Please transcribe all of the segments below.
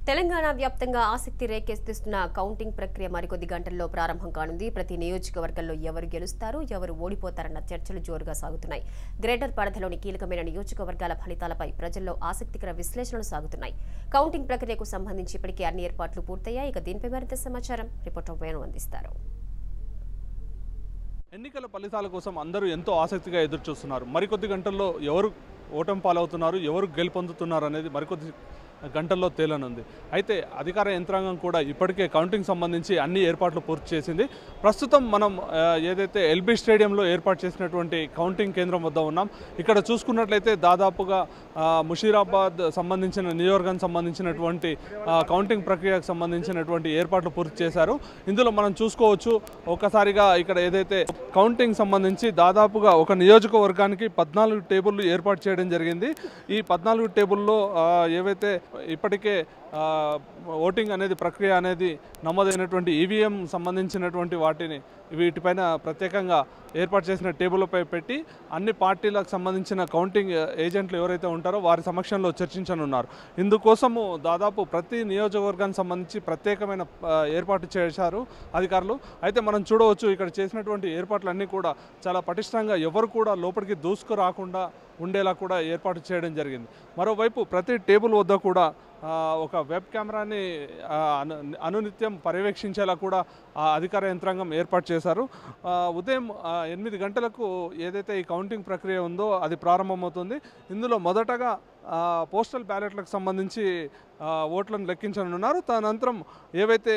తెలంగాణ వ్యాప్తంగా ఆసక్తి రేకెత్తిస్తున్న కౌంటింగ్ ప్రక్రియ మరికొద్ది గంటల్లో ప్రారంభం కానుంది ప్రతి నియోజకవర్గంలో ఎవరు గెలుస్తారు ఎవరు ఓడిపోతారన్న చర్చలు జోరుగా సాగుతున్నాయి గ్రేటర్ పరిధిలోని కీలకమైన నియోజకవర్గాల ఫలితాలపై ప్రజల్లో ఆసక్తికర విశ్లేషణలు సాగుతున్నాయి కౌంటింగ్ ప్రక్రియకు సంబంధించి ఇప్పటికే అన్ని ఏర్పాట్లు పూర్తయ్యాయి ఇక దీనిపై మరింత సమాచారం రిపోర్టర్ వేణు అందిస్తారు ఎన్నికల ఫలితాల కోసం అందరూ ఎంతో ఆసక్తిగా ఎదురు చూస్తున్నారు మరికొద్ది గంటల్లో ఎవరు ఓటమి పాలవుతున్నారు ఎవరు గెలుపొందుతున్నారు అనేది మరికొద్ది గంటల్లో తేలనుంది అయితే అధికార యంత్రాంగం కూడా ఇప్పటికే కౌంటింగ్ సంబంధించి అన్ని ఏర్పాట్లు పూర్తి చేసింది ప్రస్తుతం మనం ఆ, ఏదైతే ఎల్బీ స్టేడియంలో ఏర్పాటు చేసినటువంటి కౌంటింగ్ కేంద్రం వద్ద ఉన్నాం ఇక్కడ చూసుకున్నట్లయితే దాదాపుగా ఆ, ముషీరాబాద్ సంబంధించిన నియోజకవర్గానికి సంబంధించినటువంటి ఆ, కౌంటింగ్ ప్రక్రియకు సంబంధించినటువంటి ఏర్పాట్లు పూర్తి చేశారు ఇందులో మనం చూసుకోవచ్చు ఒక్కసారిగా ఇక్కడ ఏదైతే కౌంటింగ్ సంబంధించి దాదాపుగా ఒక నియోజకవర్గానికి పద్నాలుగు టేబుల్లు ఏర్పాటు చేయడం జరిగింది ఈ పద్నాలుగు టేబుల్లో ఆ, ఏవైతే ఇప్పటికే ఆ, ఓటింగ్ అనేది ప్రక్రియ అనేది నమోదైనటువంటి ఈవీఎం సంబంధించినటువంటి వాటిని వీటిపైన ప్రత్యేకంగా ఏర్పాటు చేసిన టేబుల్పై పెట్టి అన్ని పార్టీలకు సంబంధించిన కౌంటింగ్ ఏజెంట్లు ఎవరైతే ఉంటారో వారి సమక్షంలో చర్చించనున్నారు ఇందుకోసము దాదాపు ప్రతి నియోజకవర్గానికి సంబంధించి ప్రత్యేకమైన ఆ, ఏర్పాటు చేశారు అధికారులు అయితే మనం చూడవచ్చు ఇక్కడ చేసినటువంటి ఏర్పాట్లన్నీ కూడా చాలా పటిష్టంగా ఎవరు కూడా లోపలికి దూసుకురాకుండా ఉండేలా కూడా ఏర్పాటు చేయడం జరిగింది మరోవైపు ప్రతి టేబుల్ వద్ద కూడా ఆ, ఒక వెబ్ కెమెరాని ఆ, అను అనునిత్యం పర్యవేక్షించేలా కూడా ఆ అధికార యంత్రాంగం ఏర్పాటు చేశారు ఆ, ఉదయం ఆ, ఎనిమిది గంటలకు ఏదైతే ఈ కౌంటింగ్ ప్రక్రియ ఉందో అది ప్రారంభమవుతుంది ఇందులో మొదటగా ఆ, పోస్టల్ బ్యాలెట్లకు సంబంధించి ఆ, ఓట్లను లెక్కించనున్నారు తదనంతరం ఏవైతే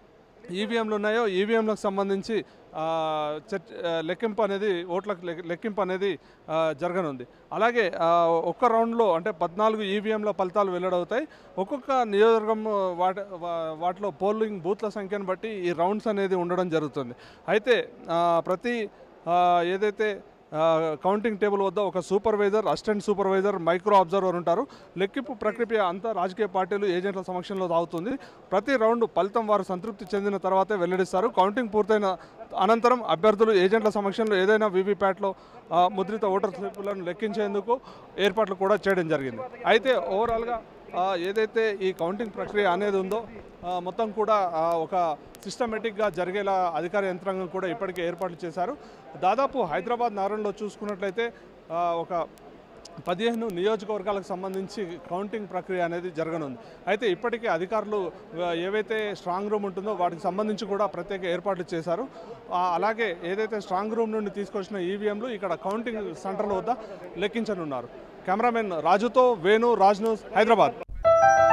ఈవీఎంలు ఉన్నాయో ఈవీఎంలకు సంబంధించి ఆ, చర్చ ఆ, లెక్కింపు అనేది ఓట్లకు లెక్- లెక్కింపు అనేది ఆ, జరగనుంది అలాగే ఆ, ఒక్క రౌండ్లో అంటే పద్నాలుగు ఈవీఎంల ఫలితాలు వెల్లడవుతాయి ఒక్కొక్క నియోజకవర్గం వాటి వా- వాటిలో పోలింగ్ బూత్ల సంఖ్యను బట్టి ఈ రౌండ్స్ అనేది ఉండడం జరుగుతుంది అయితే ఆ, ప్రతి ఆ, ఏదైతే ఆ, కౌంటింగ్ టేబుల్ వద్ద ఒక supervisor assistant supervisor micro observer ఉంటారు లెక్కింపు ప్రక్రియ అంతా రాజకీయ పార్టీలు ఏజెంట్ల సమక్షంలో సాగుతుంది ప్రతి రౌండ్ ఫలితం వారు సంతృప్తి చెందిన తర్వాతే వెల్లడిస్తారు కౌంటింగ్ పూర్తయిన అనంతరం అభ్యర్థులు ఏజెంట్ల సమక్షంలో ఏదైనా వీవీప్యాట్లో ఆ, ముద్రిత ఓటర్ స్లిప్పులను లెక్కించేందుకు ఏర్పాట్లు కూడా చేయడం జరిగింది అయితే ఓవరాల్గా ఆ, ఏదైతే ఈ కౌంటింగ్ ప్రక్రియ అనేది ఉందో ఆ, మొత్తం కూడా ఆ, ఒక సిస్టమేటిక్గా జరిగేలా అధికార యంత్రాంగం కూడా ఇప్పటికే ఏర్పాట్లు చేశారు దాదాపు హైదరాబాద్ నగరంలో చూసుకున్నట్లయితే ఆ, ఒక పదిహేను నియోజకవర్గాలకు సంబంధించి కౌంటింగ్ ప్రక్రియ అనేది జరగనుంది అయితే ఇప్పటికే అధికారులు ఆ, ఏవైతే స్ట్రాంగ్ రూమ్ ఉంటుందో వాటికి సంబంధించి కూడా ప్రత్యేక ఏర్పాట్లు చేశారు ఆ, అలాగే ఏదైతే స్ట్రాంగ్ రూమ్ నుండి తీసుకొచ్చిన ఈవీఎంలు ఇక్కడ కౌంటింగ్ సెంటర్ల వద్ద లెక్కించనున్నారు కెమెరామెన్ రాజుతో వేణు రాజ్ న్యూస్ హైదరాబాద్